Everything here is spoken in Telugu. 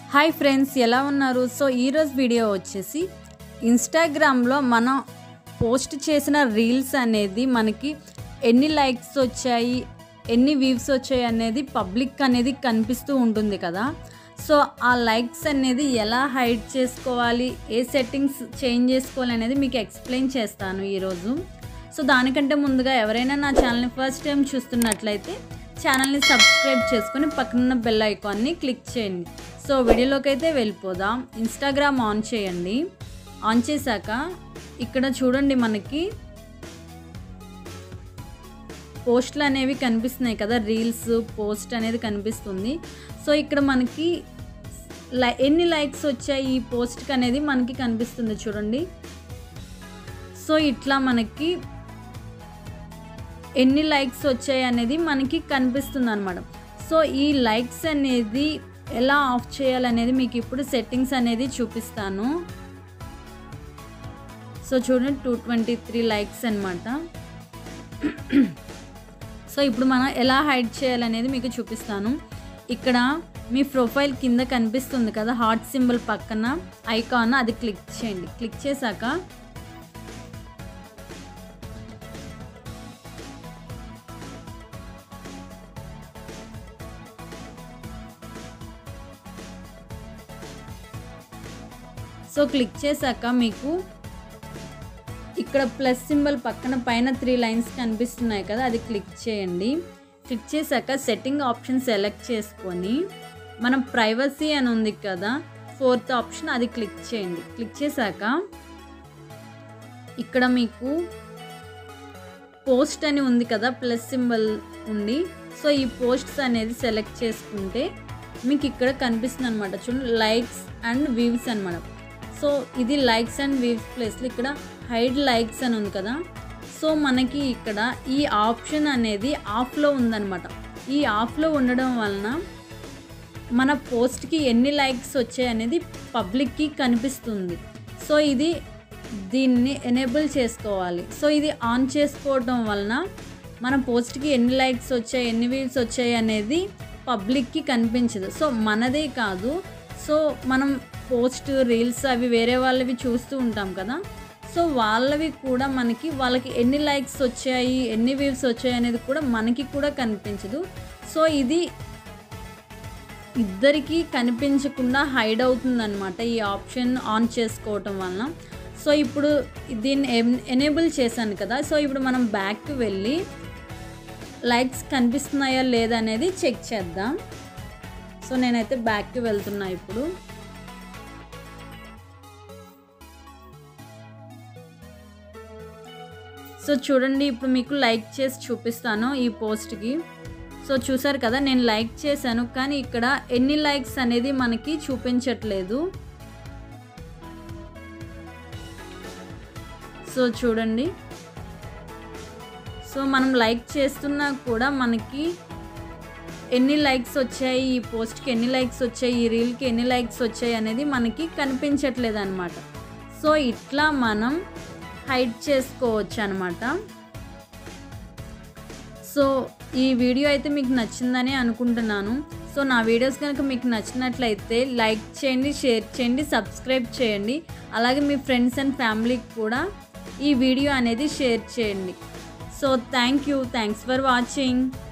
హాయ్ ఫ్రెండ్స్ ఎలా ఉన్నారు సో ఈరోజు వీడియో వచ్చేసి ఇన్స్టాగ్రామ్లో మనం పోస్ట్ చేసిన రీల్స్ అనేది మనకి ఎన్ని లైక్స్ వచ్చాయి ఎన్ని వ్యూస్ వచ్చాయి అనేది పబ్లిక్ అనేది కనిపిస్తూ ఉంటుంది కదా సో ఆ లైక్స్ అనేది ఎలా హైడ్ చేసుకోవాలి ఏ సెట్టింగ్స్ చేంజ్ చేసుకోవాలి అనేది మీకు ఎక్స్ప్లెయిన్ చేస్తాను ఈరోజు సో దానికంటే ముందుగా ఎవరైనా నా ఛానల్ని ఫస్ట్ టైం చూస్తున్నట్లయితే ఛానల్ని సబ్స్క్రైబ్ చేసుకొని పక్కనున్న బెల్ ఐకాన్ని క్లిక్ చేయండి సో వీడియోలోకి అయితే వెళ్ళిపోదాం ఇన్స్టాగ్రామ్ ఆన్ చేయండి ఆన్ చేశాక ఇక్కడ చూడండి మనకి పోస్ట్లు అనేవి కనిపిస్తున్నాయి కదా రీల్స్ పోస్ట్ అనేది కనిపిస్తుంది సో ఇక్కడ మనకి లై ఎన్ని లైక్స్ వచ్చాయి ఈ పోస్ట్కి అనేది మనకి కనిపిస్తుంది చూడండి సో ఇట్లా మనకి ఎన్ని లైక్స్ వచ్చాయి అనేది మనకి కనిపిస్తుంది అనమాట సో ఈ లైక్స్ అనేది ఎలా ఆఫ్ చేయాలనేది మీకు ఇప్పుడు సెట్టింగ్స్ అనేది చూపిస్తాను సో చూడండి టూ ట్వంటీ త్రీ లైక్స్ అనమాట సో ఇప్పుడు మనం ఎలా హైడ్ చేయాలనేది మీకు చూపిస్తాను ఇక్కడ మీ ప్రొఫైల్ కింద కనిపిస్తుంది కదా హార్ట్ సింబల్ పక్కన ఐకాన్ అది క్లిక్ చేయండి క్లిక్ చేశాక సో క్లిక్ చేశాక మీకు ఇక్కడ ప్లస్ సింబల్ పక్కన పైన త్రీ లైన్స్ కనిపిస్తున్నాయి కదా అది క్లిక్ చేయండి క్లిక్ చేశాక సెట్టింగ్ ఆప్షన్ సెలెక్ట్ చేసుకొని మనం ప్రైవసీ అని ఉంది కదా ఫోర్త్ ఆప్షన్ అది క్లిక్ చేయండి క్లిక్ చేశాక ఇక్కడ మీకు పోస్ట్ అని ఉంది కదా ప్లస్ సింబల్ ఉండి సో ఈ పోస్ట్స్ అనేది సెలెక్ట్ చేసుకుంటే మీకు ఇక్కడ కనిపిస్తుంది అనమాట చూడండి లైక్స్ అండ్ వ్యూస్ అనమాట సో ఇది లైక్స్ అండ్ వ్యూస్ ప్లేస్లో ఇక్కడ హైడ్ లైక్స్ అని ఉంది కదా సో మనకి ఇక్కడ ఈ ఆప్షన్ అనేది ఆఫ్లో ఉందన్నమాట ఈ ఆఫ్లో ఉండడం వలన మన పోస్ట్కి ఎన్ని లైక్స్ వచ్చాయి అనేది పబ్లిక్కి కనిపిస్తుంది సో ఇది దీన్ని ఎనేబుల్ చేసుకోవాలి సో ఇది ఆన్ చేసుకోవడం వలన మన పోస్ట్కి ఎన్ని లైక్స్ వచ్చాయి ఎన్ని వ్యూస్ వచ్చాయి అనేది పబ్లిక్కి కనిపించదు సో మనదే కాదు సో మనం పోస్ట్ రీల్స్ అవి వేరే వాళ్ళవి చూస్తూ ఉంటాం కదా సో వాళ్ళవి కూడా మనకి వాళ్ళకి ఎన్ని లైక్స్ వచ్చాయి ఎన్ని వ్యూస్ వచ్చాయి అనేది కూడా మనకి కూడా కనిపించదు సో ఇది ఇద్దరికి కనిపించకుండా హైడ్ అవుతుందన్నమాట ఈ ఆప్షన్ ఆన్ చేసుకోవటం వలన సో ఇప్పుడు దీన్ని ఎనేబుల్ చేశాను కదా సో ఇప్పుడు మనం బ్యాక్కి వెళ్ళి లైక్స్ కనిపిస్తున్నాయా లేదా అనేది చెక్ చేద్దాం సో నేనైతే బ్యాక్కి వెళ్తున్నా ఇప్పుడు సో చూడండి ఇప్పుడు మీకు లైక్ చేసి చూపిస్తాను ఈ పోస్ట్కి సో చూసారు కదా నేను లైక్ చేశాను కానీ ఇక్కడ ఎన్ని లైక్స్ అనేది మనకి చూపించట్లేదు సో చూడండి సో మనం లైక్ చేస్తున్నా కూడా మనకి ఎన్ని లైక్స్ వచ్చాయి ఈ పోస్ట్కి ఎన్ని లైక్స్ వచ్చాయి ఈ రీల్కి ఎన్ని లైక్స్ వచ్చాయి అనేది మనకి కనిపించట్లేదు అనమాట సో ఇట్లా మనం హైడ్ చేసుకోవచ్చు అనమాట సో ఈ వీడియో అయితే మీకు నచ్చిందని అనుకుంటున్నాను సో నా వీడియోస్ కనుక మీకు నచ్చినట్లయితే లైక్ చేయండి షేర్ చేయండి సబ్స్క్రైబ్ చేయండి అలాగే మీ ఫ్రెండ్స్ అండ్ ఫ్యామిలీకి కూడా ఈ వీడియో అనేది షేర్ చేయండి so thank you thanks for watching